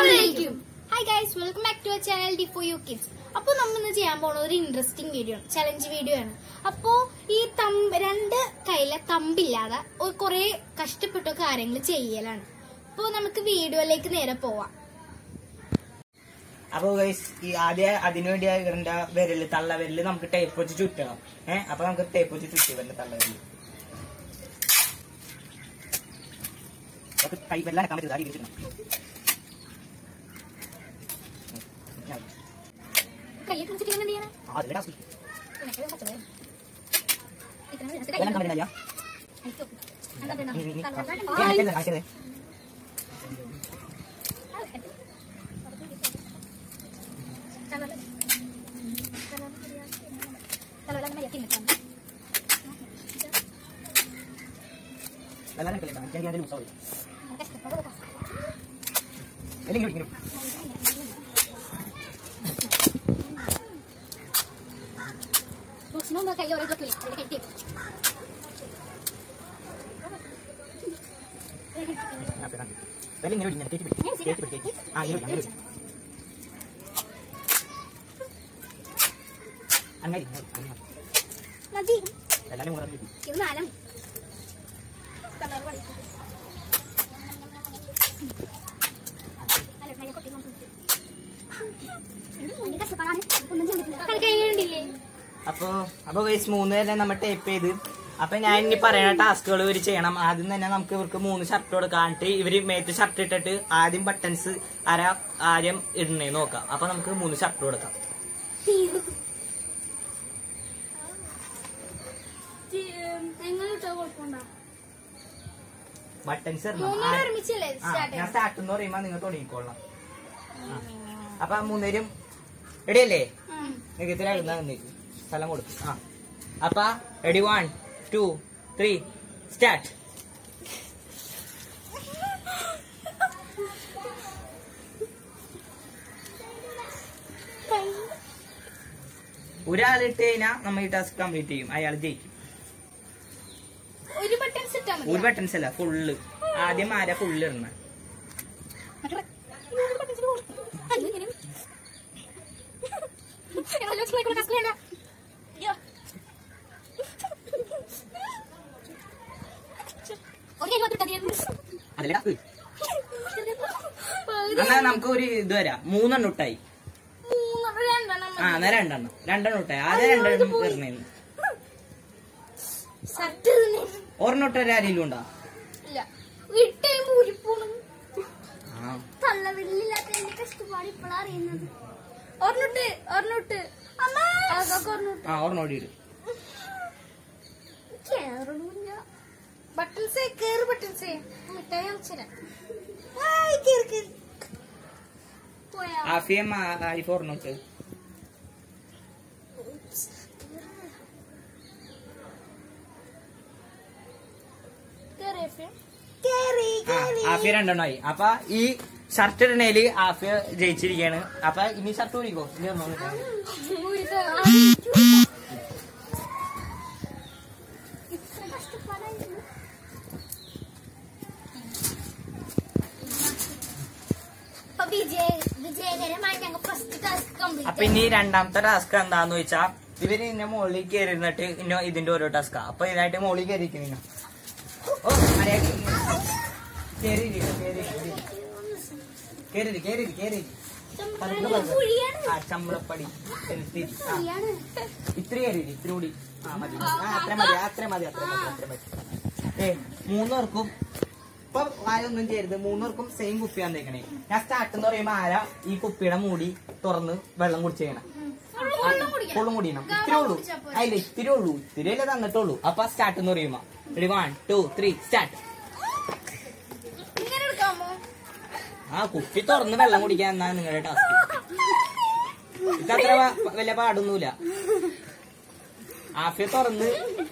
അസ്സലാമലൈക്കും hi guys welcome back to our channel D for you kids അപ്പൊ നമ്മൾ ഇന്ന് ചെയ്യാൻ പോകുന്നത് ഒരു ഇൻട്രസ്റ്റിംഗ് വീഡിയോ ആണ് ചലഞ്ച് വീഡിയോ ആണ് അപ്പോ ഈ തമ്പ് രണ്ട് കയ്യിലെ തമ്പില്ലാതെ ഒരു കുറെ കഷ്ടപ്പെട്ട കാര്യങ്ങൾ ചെയ്യലാണ് അപ്പൊ നമുക്ക് വീഡിയോയിലേക്ക് നേരെ പോവാം അപ്പൊ ഗൈസ് ഈ ആദ്യം അതിനുവേണ്ടി ഇടേണ്ട വിരല് തള്ള വിരല് നമുക്ക് ടേപ്പ് വെച്ച് ചുറ്റണം ഏഹ് അപ്പൊ നമുക്ക് ടേപ്പ് വെച്ച് ചുറ്റി വരണ്ട തള്ള വിരല് അപ്പൊ കൈ വെള്ളം അനക്കാൻ പറ്റില്ല അടി ചുറ്റണം കയ്യൊക്കെ വെച്ചിട്ട് എന്ത് ചെയ്യണം ആ, അതിലെ task. ഇത്രയും പച്ചവെള്ളം. ഇത്രയും വെള്ളം വെള്ളം അനക്കാൻ പറ്റില്ല അയച്ചോ. എന്താ ഇടണം? നീ- നീ- നീ- തള്ള- ഞാൻ കാണിച്ചത് കാണിച്ചത് വെള്ളം അനക്കില്ല എനിക്ക് അതിൽ ലൂസാവും അല്ലെങ്കിൽ ഇങ്ങനെ ആ, ഇപ്പൊ കാണിച്ചു. വെള്ളം ഇങ്ങനെ ഇങ്ങനെ കയറ്റി പിടി. കയറ്റി പിടി, കയറ്റി. ആ, ഇങ്ങനെ പിടി, അങ്ങനെ പിടി. അങ്ങനെ ഇരി, അങ്ങനെ ഇരി. മതി എല്ലാവരും കൂടെ ഇരി. ഇത് നാലും അപ്പൊ അപ്പൊ ഗൈസ് മൂന്ന് പേരെ നമ്മൾ ടേപ്പ് ചെയ്ത് അപ്പൊ ഞാൻ ഇനി പറയുന്ന ടാസ്കുകൾ ഇവർ ചെയ്യണം ആദ്യം തന്നെ നമുക്ക് ഇവർക്ക് മൂന്ന് ഷർട്ട് കൊടുക്കാണ്ടിട്ട് ഇവര് മേത്ത് ഷർട്ട് ഇട്ടിട്ട് ആദ്യം ബട്ടൺസ് അര ആദ്യം ഇടണേ നോക്കാം അപ്പൊ നമുക്ക് മൂന്ന് ഷർട്ട് കൊടുക്കാം ബട്ടൺസ് ഇടണം മൂന്നുപേരും ആ- ഒരുമിച്ചല്ലേ ആ, സ്റ്റാർട്ട് ഞാൻ സ്റ്റാർട്ട് എന്ന് പറയുമ്പോ നിങ്ങൾ തുടങ്ങിക്കോളാം ആ. അപ്പൊ ആ മൂന്നുപേരും റെഡിയല്ലേ മികത്തിലാകുന്ന സ്ഥലം കൊടുക്കും ആ അപ്പൊ ready one two three start ഒരാളിട്ട് കഴിഞ്ഞാൽ നമ്മൾ ഈ ടാസ്ക് കംപ്ലീറ്റ് ചെയ്യും അയാൾ ജയിക്കും ഒരു ബട്ടൺ ഇട്ടാ ഒരു ബട്ടൺസ് അല്ല ഫുള്ള് ആദ്യം ആരാ ഫുള്ള് ഇടണ അതിലെ ടാസ്ക് എന്നാ നമുക്ക് ഒരു ഇത് വരാം മൂന്നെണ്ണം ഇട്ടായി ആ എന്നാ രണ്ടെണ്ണം രണ്ടെണ്ണം ഇട്ടായി ആദ്യം രണ്ടെണ്ണം ഇടണേന്ന് ഒരെണ്ണം ഇട്ട ആരെങ്കിലും ഉണ്ടോ ആ കഷ്ടപ്പാട് ഇപ്പോഴാ അറിയുന്നത് ഒരെണ്ണിട്ട് ഒരെണ്ണിട്ട് അമ്മ ഒരെണ്ണിട്ട് ആ ഒരെണ്ണം ഓടി ഇടും ബട്ടൺസേ കേറ് ബട്ടൺസേ മിഠായി അയച്ചുതരാം ഹായ് കേറ് കേറ് പോയാ ആഫിയം ആരിഫ് ഒരെണ്ണം ഇട്ട് കേറി എഫെ. കേറി ആ ആഫിയ രണ്ടെണ്ണമായി അപ്പൊ ഈ ഷർട്ട് ഇടണേല് ആഫിയ ജയിച്ചിരിക്കാണ് അപ്പൊ ഇനി ഷർട്ട് ഊരിക്കോ ഇനി ഒരെണ്ണം കൂടി ഇട്ടാ മതി. അപ്പൊ വിജയ വിജയകരമായി ഞങ്ങൾ ഫസ്റ്റ് ടാസ്ക് അപ്പൊ കംപ്ലീറ്റ് ഇനി രണ്ടാമത്തെ ടാസ്ക് എന്താന്ന് വെച്ചാ ഇവര് ഇന്നെ മുകളിൽ കയറി ഇരുന്നിട്ട് ഇന്ന ഇതിന്റെ ഓരോ ടാസ്കാ അപ്പൊ ഇതിനായിട്ട് മുകളിൽ കയറിയിരിക്കുന്നു ഓ മര്യാദ കേറി കേറി കേറി കേറി കേറി ആ ചമ്പളപ്പടി ചെലുത്തി. ആ ഇത്ര കയറി ഇത്ര കൂടി ആ മതി ആ അത്ര മതി അത്ര മതി അത്ര മതി അത്ര മതി ഏ മൂന്നുപേർക്കും ഇപ്പൊ ആരൊന്നും ചെയ്യരുത് മൂന്നുപേർക്കും സെയിം കുപ്പിയാണ് തേക്കണേ ഞാൻ സ്റ്റാർട്ട് എന്ന് പറയുമ്പോ ആരാ ഈ കുപ്പിയുടെ മൂടി തുറന്ന് വെള്ളം കുടിച്ച് ചെയ്യണം ഫുള്ളും കുടിക്കണം ഇത്തിരി ഉള്ളൂ അതില്ല ഇത്തിരി ഉള്ളൂ ഇത്തിരി അല്ലേ തന്നിട്ടുള്ളൂ അപ്പൊ സ്റ്റാർട്ട് എന്ന് പറയുമ്പോ ready one two three start ഇങ്ങനെ എടുക്കാമോ ആ കുപ്പി തുറന്ന് വെള്ളം കുടിക്കാൻ എന്നാ നിങ്ങളുടെ ടാസ്ക് ഇതത്ര വ- വലിയ പാടൊന്നുമില്ല ആഫിയ തുറന്ന്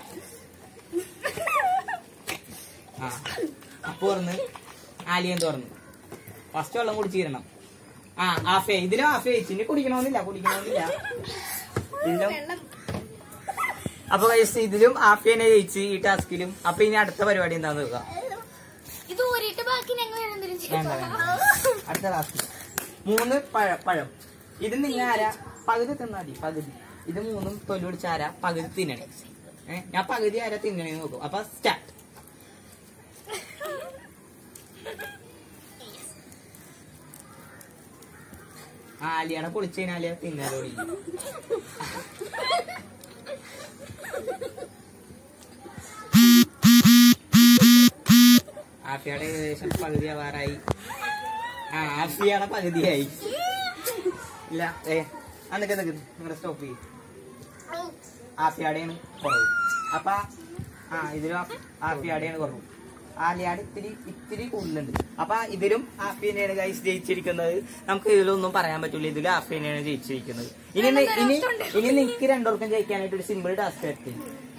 ആ അപ്പൊ തുറന്ന് ആലിയൻ തുറന്ന് ഫസ്റ്റ് വെള്ളം കുടിച്ചിരണം ആ ആഫെ ഇതിലും ആഫെ ഇച്ചിനി കുടിക്കണമെന്നില്ല കുടിക്കണമെന്നില്ല ഇതിലും വെള്ളം അപ്പൊ guys, ഇതിലും ആഫിയനെ ജയിച്ച് ഈ ടാസ്കിലും അപ്പൊ ഇനി അടുത്ത പരിപാടി എന്താന്ന് നോക്കാം ഇത് ഊരിയിട്ട് ബാക്കി ഞങ്ങൾ എന്തെങ്കിലും വേണ്ട, ചെയ്യാം അടുത്ത ടാസ്ക് മൂന്ന് പഴ പഴം ഇത് നിങ്ങൾ ആരാ പകുതി തിന്നാ മതി പകുതി ഇത് മൂന്നും തൊലി പിടിച്ച ആരാ പകുതി തിന്നണേ ഏഹ് ഞാൻ പകുതി ആരാ തിന്നണേ നോക്കും അപ്പൊ സ്റ്റാർട്ട് ആലിയാണ് പൊളിച്ചു കഴിഞ്ഞാല് തിന്നാലോടി ആഫിയുടെ ഏകദേശം പകുതി ആവാറായി ആ ആഫിയുടെ പകുതിയായി ഇല്ല ഏ അന്നൊക്കെ നിങ്ങളുടെ സ്റ്റോപ്പ് ചെയ്യും ആഫിയാടെയാണ് കുറവ് അപ്പൊ ആ ഇതിലും ആഫിയാടെയാണ് കുറവ് ആലിയാട് ഇത്തിരി ഇത്തിരി കൂടുതലുണ്ട് അപ്പൊ ഇതിലും ആഫി തന്നെയാണ് ഗൈസ് ജയിച്ചിരിക്കുന്നത് നമുക്ക് ഇതിലൊന്നും പറയാൻ പറ്റില്ല ഇതിലും ആഫി തന്നെയാണ് ജയിച്ചിരിക്കുന്നത് ഇനി നി- ഇനി ഇനി നിനക്ക് രണ്ടുപേർക്കും ജയിക്കാനായിട്ട് ഒരു സിമ്പിൾ ടാസ്ക് എത്തി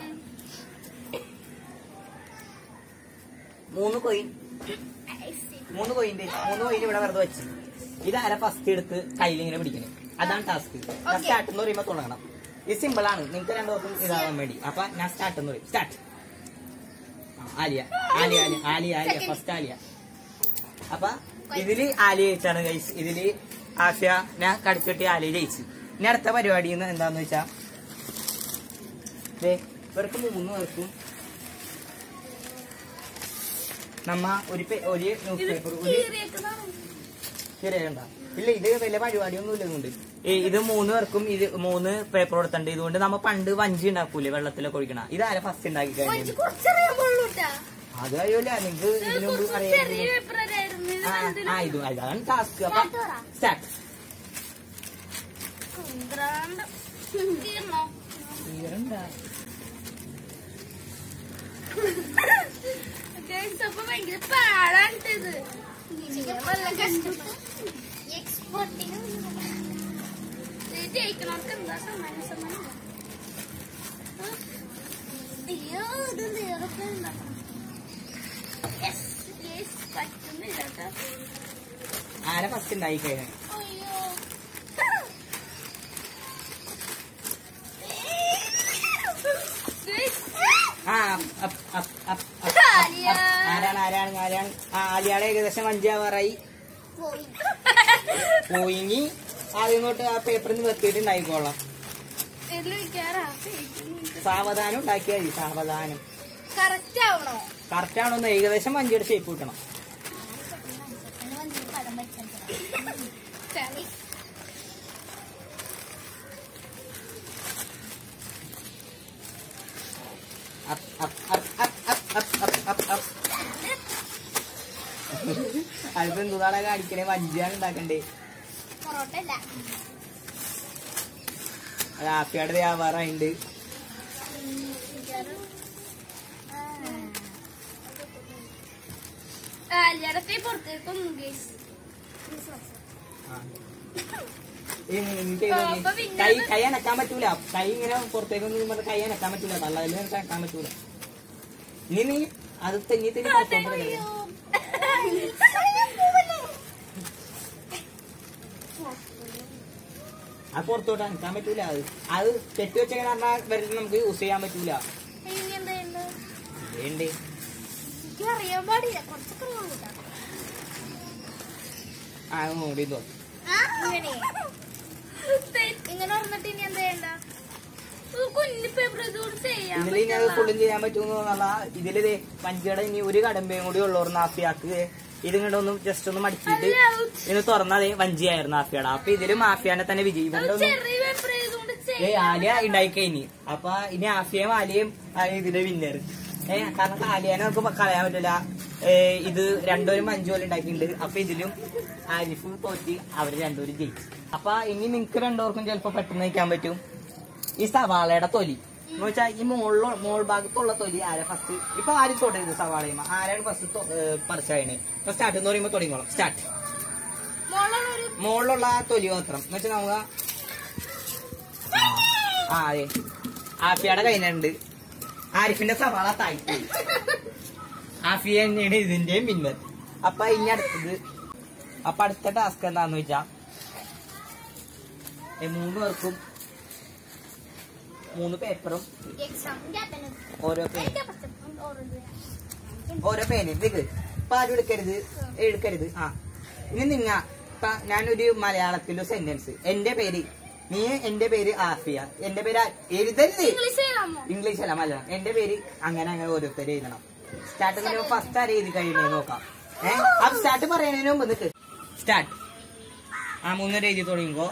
മൂന്ന് കോയിൻ മൂന്ന് കോയിന്റെ മൂന്ന് കോയിൻ ഇവിടെ വെറുതെ വെച്ച് ഇതാരാ ഫസ്റ്റ് എടുത്ത് കയ്യിൽ ഇങ്ങനെ പിടിക്കണേ അതാണ് ടാസ്ക് ഞാൻ സ്റ്റാർട്ട് എന്ന് പറയുമ്പോ തുടങ്ങണം ഇത് സിമ്പിൾ ആണ് നിങ്ങൾക്ക് രണ്ടുപേർക്കും ഇതാവാൻ വേണ്ടി അപ്പൊ ഞാൻ സ്റ്റാർട്ട് എന്ന് പറയും സ്റ്റാർട്ട് ആലിയ ആലിയ ആലിയ ആലിയ ആലിയ ഫസ്റ്റ് ആലിയ അപ്പൊ ഇതില് ആലിയ ജയിച്ചാണ് ഗൈസ് ഇതില് ആഫിയ ഞാൻ കടിച്ചിട്ട് ആലിയ ജയിച്ചു ഇനി അടുത്ത പരിപാടി എന്താന്ന് വെച്ചാ ദേ, ഇവർക്ക് മൂന്ന് പേർക്കും നമ്മ ഒരു പേ- ഒരു ന്യൂസ് പേപ്പർ ഒരു ശരിയാണ്ട ഇല്ല ഇത് വലിയ പരിപാടിയൊന്നും ഇല്ലുണ്ട് ഇത് മൂന്ന് പേർക്കും ഇത് മൂന്ന് പേപ്പർ കൊടുത്തിട്ടുണ്ട് ഇതുകൊണ്ട് നമ്മ പണ്ട് വഞ്ചി ഉണ്ടാക്കൂലേ വെള്ളത്തിലൊക്കെ ഒഴിക്കണ ഇതാരെ ഫസ്റ്റ് ഉണ്ടാക്കി കഴിഞ്ഞു കുറച്ചറിയാൻ പാടുള്ളൂട്ടാ അത് കഴിയൂല നിങ്ങക്ക് ഇതിനു മുമ്പ് അറിയാം ചെറിയ പേപ്പറായിരുന്നു ഇത് ആ, വലുതിന് ആ ഇത് അതാണ് ടാസ്ക് അപ്പൊ Start പറ. സ്റ്റാർട്ട് കുന്ത്രാണ്ട്. തീർന്നോ? Guys, അപ്പൊ ഭയങ്കര പാടാണ് ഇത് വല്ല കഷ്ടപ്പെട്ട് ഇത് ജയിക്കണവർക്ക് എന്താ സമ്മാനം സമ്മാനം ആ? അയ്യോ ഇത് നേരത്തെ ഉണ്ടാക്കണം Yes, yes, പറ്റുന്നില്ല കേട്ടോ. ആരെ ഫസ്റ്റ് ഉണ്ടായി കഴിഞ്ഞു അയ്യോ Guys, ആ up, up, up, up, Alia. Up. ആരാണ് ആരാണ് ആരാണ് ആ ആലിയാടെ ഏകദേശം അഞ്ചാവാറായി പോയി. പോയിങ്ങി ആദ്യം തൊട്ട് ആ പേപ്പറിൽ നിന്ന് വെത്തിയിട്ടുണ്ടായിക്കോളാം ഇതില് വെക്കാറാ? സാവധാനം ഉണ്ടാക്കിയാൽ മതി സാവധാനം കറക്റ്റ് ആവണോ കറക്റ്റ് ആണോന്ന് ഏകദേശം വഞ്ചിയുടെ ഷേപ്പ് കിട്ടണം ചളി up, up, up, up, up, up, up, up, up. അതിപ്പോ എന്തുതാണ് കാണിക്കണേ വഞ്ചിയാണ് ഉണ്ടാക്കണ്ടേ പൊറോട്ട അല്ല അത് ആപ്പിയാട് വ്യാപാരമുണ്ട് എല്ലായിടത്തെ പുറത്തേക്കൊന്നും ഗേസ് അപ്പൊ പിന്നെ കൈ കൈ അനക്കാൻ പറ്റൂല കൈ ഇങ്ങനെ പുറത്തേക്കൊന്നും പറഞ്ഞ കൈ അനക്കാൻ പറ്റൂല തള്ളതിൽ അനക്കാൻ പറ്റൂല ഇനി നീ അത് തെന്നി തെന്നി പുറത്തോട്ട് കളയരുത്. അത് പുറത്തോട്ട് അനക്കാൻ പറ്റൂല അത് അത് തെറ്റി വെച്ചാൽ പറഞ്ഞാൽ വരുന്നത് നമുക്ക് യൂസ് ചെയ്യാൻ പറ്റൂല ഇനി എന്താ ചെയ്യണ്ടത്? വേണ്ടേ എനിക്ക് അറിയാൻ പാടില്ല കുറച്ചൊക്കെ അറിയാൻ കേട്ടോ ആ നോടി ഇതോ ഇങ്ങനെ ഇങ്ങനെ പറഞ്ഞിട്ട് ഇനി എന്താ ചെയ്യണ്ട കുഞ്ഞു പേപ്പർ ഇതുകൊണ്ട് ചെയ്യാൻ ഇതിൽ ഇനി അത് ഫുള്ളും ചെയ്യാൻ പറ്റുമെന്നുള്ള ഇതില് ദേ പഞ്ചയുടെ ഇനി ഒരു കടമ്പയും കൂടി ഉള്ളോർന്ന് ആഫിയാക്ക് ഇത് ഇങ്ങോട്ട് ഒന്ന് ജസ്റ്റ് ഒന്ന് മടിച്ചിട്ട് ഇത് തുറന്നതേ വഞ്ചിയായിരുന്നു ആഫിയുടെ അപ്പൊ ഇതില് മാഫിയാനെ തന്നെ വിജയി ഇവരുടെ ഒന്നും ചെറിയ പേപ്പർ ഇതുകൊണ്ട് ഏ ചെയ്യാം ആലിയ ഉണ്ടായി കഴിഞ്ഞു അപ്പൊ ഇനി ആഫിയയും ആലിയയും ആ ഇതിന്റെ വിന്നർ ഏ കാരണം ആലിയാനെ നമുക്ക് കളയാൻ പറ്റില്ല ഏ, ഇത് രണ്ടുപേരും അഞ്ചു പോലെ ഉണ്ടാക്കിയിട്ടുണ്ട് അപ്പൊ ഇതിലും ആരിഫ് തോറ്റി അവര് രണ്ടുപേരും ജയിച്ചു അപ്പൊ ഇനി നിങ്ങക്ക് രണ്ടുപേർക്കും ചിലപ്പോ പെട്ടെന്ന് നിൽക്കാൻ പറ്റും ഈ സവാളയുടെ തൊലി എന്ന് വെച്ചാൽ ഈ മുകളിലോ മോൾ ഭാഗത്തുള്ള തൊലി ആരാ ഫസ്റ്റ് ഇപ്പൊ ആരും തൊടരുത് സവാളയും ആരാണ് ഫസ്റ്റ് പറിച്ചായണ് ഇപ്പൊ സ്റ്റാർട്ട് എന്ന് പറയുമ്പോ തുടങ്ങിക്കോളാം സ്റ്റാർട്ട് മോളൊരു മുകളിലുള്ള ആ തൊലി മാത്രം എന്ന് വെച്ചാൽ നമുക്ക് ആ അതെ ആഫിയുടെ കയ്യിലുണ്ട് ആരിഫിന്റെ സവാള താഴ്ത്തി ആഫിയ തന്നെയാണ് ഇതിന്റെയും പിന്നത് അപ്പൊ ഇനി അടുത്തത് അപ്പൊ അടുത്ത ടാസ്ക് എന്താന്ന് വെച്ചാ ഈ മൂന്ന് പേർക്കും മൂന്ന് പേപ്പറും എക്സാം ഓരോ പേന ഓരോ പേന ഇത് ഇപ്പൊ ആരും എടുക്കരുത് എടുക്കരുത് ആ ഇനി നിങ്ങ ഇപ്പൊ ഞാനൊരു മലയാളത്തിലെ സെന്റൻസ് എന്റെ പേര് നീ എന്റെ പേര് ആഫിയ എന്റെ പേര് ആ- എഴുതല്ലേ ഇംഗ്ലീഷ് എഴുതാമോ ഇംഗ്ലീഷ് അല്ല മലയാളം എന്റെ പേര് അങ്ങനെ അങ്ങനെ ഓരോരുത്തർ എഴുതണം സ്റ്റാർട്ടിങ്ങിന് ഫസ്റ്റ് ആരെ എഴുതി കഴിയുന്നത് നോക്കാം ഏഹ് ആ സ്റ്റാർട്ട് പറയുന്നതിന് മുമ്പ് നിക്ക് സ്റ്റാർട്ട് ആ മൂന്നര എഴുതി തുടങ്ങുമ്പോ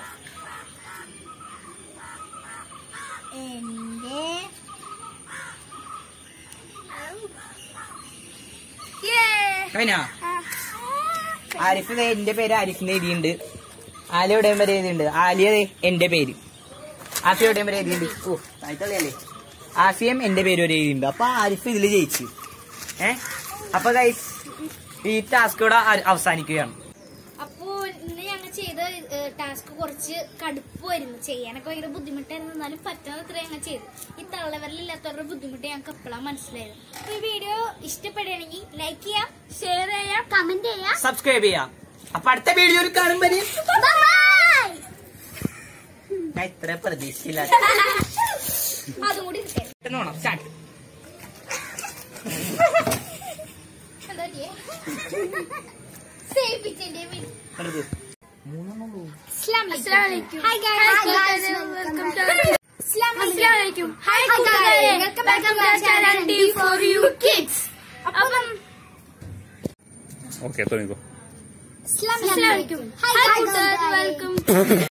എന്റെ കഴിഞ്ഞാ ആരിഫ് ദേ എന്റെ പേര് ആരിഫ് എന്ന് എഴുതിയിട്ടുണ്ട് ആലി എവിടെയും വരെ എഴുതിയിട്ടുണ്ട് ആലിയ ദേ എന്റെ പേര് ആഫി എവിടെയും വരെ എഴുതിയിട്ടുണ്ട് ഓ താഴ്ത്തളിയല്ലേ ആഫിയം എന്റെ പേര് വരെ എഴുതിയിട്ടുണ്ട് അപ്പൊ ആരിഫ് ഇതില് ജയിച്ചു ഏ അപ്പൊ ഗൈസ് ഈ ടാസ്ക് ഇവിടെ അ- അവസാനിക്കുകയാണ് അപ്പോ ഇന്ന് ഞങ്ങൾ ചെയ്ത ടാസ്ക് കുറച്ച് കടുപ്പമായിരുന്നു ചെയ്യാനൊക്കെ ഭയങ്കര ബുദ്ധിമുട്ടായിരുന്നു എന്നാലും പറ്റുന്നത്ര ഞങ്ങൾ ചെയ്തു ഈ തള്ളവരലില്ലാത്തവരുടെ ബുദ്ധിമുട്ട് ഞങ്ങൾക്ക് എപ്പോഴാണ് മനസ്സിലായത് അപ്പൊ ഈ വീഡിയോ ഇഷ്ടപ്പെടുകയാണെങ്കിൽ ലൈക്ക് ചെയ്യാം ഷെയർ ചെയ്യാം കമന്റ് ചെയ്യാം സബ്സ്ക്രൈബ് ചെയ്യാം അപ്പൊ അടുത്ത വീഡിയോയിൽ കാണുമ്പോ Bye. ഞാൻ ഇത്ര പ്രതീക്ഷയില്ല അതും കൂടി കിട്ടേ സ്റ്റാർട്ട് എന്താ പറ്റിയേ? സേവിപ്പിച്ചെന്റെ വീട്. മൂന്നെണ്ണുള്ളൂ അസ്സലാമലൈക്കും. Hi guys. Welcome to അസ്സലാമലൈക്കും. Hi കൂട്ടുകാരെ. Welcome back to my channel D for you kids. അപ്പം ഓക്കെ തുടങ്ങിക്കോ അസ്സലാമലൈക്കും. Hi കൂട്ടുകാരെ. Welcome